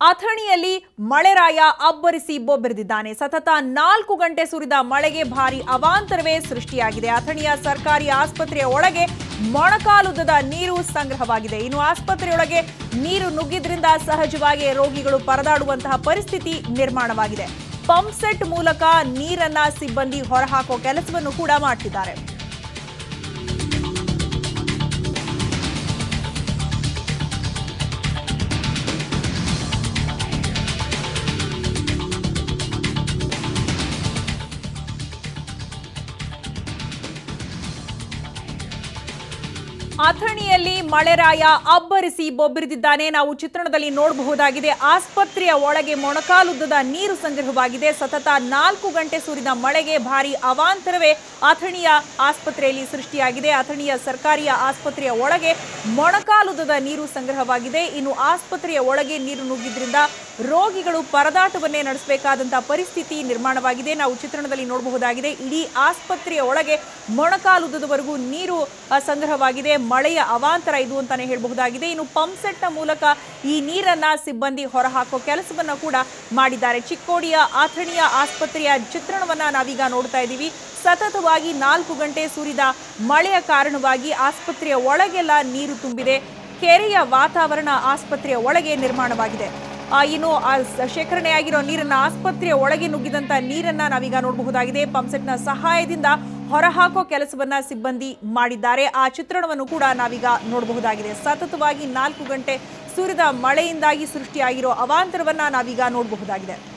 ಅಥಣಿಯಲ್ಲಿ ಮಳೆರಾಯ ಅಬ್ಬರಿಸಿ ಬೊಬ್ಬೆರೆದಿದ್ದಾನೆ ಸತತ ನಾಲ್ಕು ಗಂಟೆ ಸುರಿದ ಮಳೆಗೆ ಭಾರಿ ಅವಾಂತರವೇ ಸೃಷ್ಟಿಯಾಗಿದೆ ಅಥಣಿಯ ಸರ್ಕಾರಿ ಆಸ್ಪತ್ರೆಯ ಒಳಗೆ ಮೊಣಕಾಲುದ್ದದ ನೀರು ಸಂಗ್ರಹವಾಗಿದೆ ಇನ್ನು ಆಸ್ಪತ್ರೆಯೊಳಗೆ ನೀರು ನುಗ್ಗಿದ್ರಿಂದ ಸಹಜವಾಗಿ ರೋಗಿಗಳು ಪರದಾಡುವಂತಹ ಪರಿಸ್ಥಿತಿ ನಿರ್ಮಾಣವಾಗಿದೆ ಪಂಪ್ ಸೆಟ್ ಮೂಲಕ ನೀರನ್ನ ಸಿಬ್ಬಂದಿ ಹೊರಹಾಕೋ ಕೆಲಸವನ್ನು ಕೂಡ ಮಾಡ್ತಿದ್ದಾರೆ ಅಥಣಿಯಲ್ಲಿ ಮಳೆರಾಯ ಅಬ್ಬರಿಸಿ ಬೊಬ್ಬರಿದಿದ್ದಾನೆ ನಾವು ಚಿತ್ರಣದಲ್ಲಿ ನೋಡಬಹುದಾಗಿದೆ ಆಸ್ಪತ್ರೆಯ ಒಳಗೆ ಮೊಣಕಾಲುದ್ದದ ನೀರು ಸಂಗ್ರಹವಾಗಿದೆ ಸತತ ನಾಲ್ಕು ಗಂಟೆ ಸುರಿದ ಮಳೆಗೆ ಭಾರಿ ಅವಾಂತರವೇ ಅಥಣಿಯ ಆಸ್ಪತ್ರೆಯಲ್ಲಿ ಸೃಷ್ಟಿಯಾಗಿದೆ ಅಥಣಿಯ ಸರ್ಕಾರಿಯ ಆಸ್ಪತ್ರೆಯ ಒಳಗೆ ಮೊಣಕಾಲುದ್ದದ ನೀರು ಸಂಗ್ರಹವಾಗಿದೆ ಇನ್ನು ಆಸ್ಪತ್ರೆಯ ಒಳಗೆ ನೀರು ನುಗ್ಗಿದ್ರಿಂದ ರೋಗಿಗಳು ಪರದಾಟವನ್ನೇ ನಡೆಸಬೇಕಾದಂತಹ ಪರಿಸ್ಥಿತಿ ನಿರ್ಮಾಣವಾಗಿದೆ ನಾವು ಚಿತ್ರಣದಲ್ಲಿ ನೋಡಬಹುದಾಗಿದೆ ಇಡೀ ಆಸ್ಪತ್ರೆಯ ಒಳಗೆ ಮೊಣಕಾಲುದ್ದದವರೆಗೂ ನೀರು ಆ, ಸಂಗ್ರಹವಾಗಿದೆ ಮಳೆಯ ಅವಾಂತರ ಇದು ಅಂತಾನೆ ಹೇಳಬಹುದಾಗಿದೆ ಇನ್ನು ಪಂಪ್ ಸೆಟ್ನ ಮೂಲಕ ಈ ನೀರನ್ನ ಸಿಬ್ಬಂದಿ ಹೊರಹಾಕೋ ಕೆಲಸವನ್ನ ಕೂಡ ಮಾಡಿದ್ದಾರೆ ಚಿಕ್ಕೋಡಿಯ ಅಥಣಿಯ ಆಸ್ಪತ್ರೆಯ ಚಿತ್ರಣವನ್ನ ನಾವೀಗ ನೋಡ್ತಾ ಇದ್ದೀವಿ ಸತತವಾಗಿ ನಾಲ್ಕು ಗಂಟೆ ಸುರಿದ ಮಳೆಯ ಕಾರಣವಾಗಿ ಆಸ್ಪತ್ರೆಯ ಒಳಗೆಲ್ಲ ನೀರು ತುಂಬಿದೆ ಕೆರೆಯ ವಾತಾವರಣ ಆಸ್ಪತ್ರೆಯ ಒಳಗೆ ನಿರ್ಮಾಣವಾಗಿದೆ ಆ, ಇನ್ನು ಆ ಸ- ಶೇಖರಣೆಯಾಗಿರೋ ನೀರನ್ನ ಆಸ್ಪತ್ರೆಯ ಒಳಗೆ ನುಗ್ಗಿದಂತ ನೀರನ್ನ ನಾವೀಗ ನೋಡಬಹುದಾಗಿದೆ ಪಂಪ್ಸೆಟ್ನ ಸಹಾಯದಿಂದ ಹೊರಹಾಕೋ ಕೆಲಸವನ್ನ ಸಿಬ್ಬಂದಿ ಮಾಡಿದ್ದಾರೆ ಆ ಚಿತ್ರಣವನ್ನು ಕೂಡ ನಾವೀಗ ನೋಡಬಹುದಾಗಿದೆ ಸತತವಾಗಿ ನಾಲ್ಕು ಗಂಟೆ ಸುರಿದ ಮಳೆಯಿಂದಾಗಿ ಸೃಷ್ಟಿಯಾಗಿರೋ ಅವಾಂತರವನ್ನ ನಾವೀಗ ನೋಡಬಹುದಾಗಿದೆ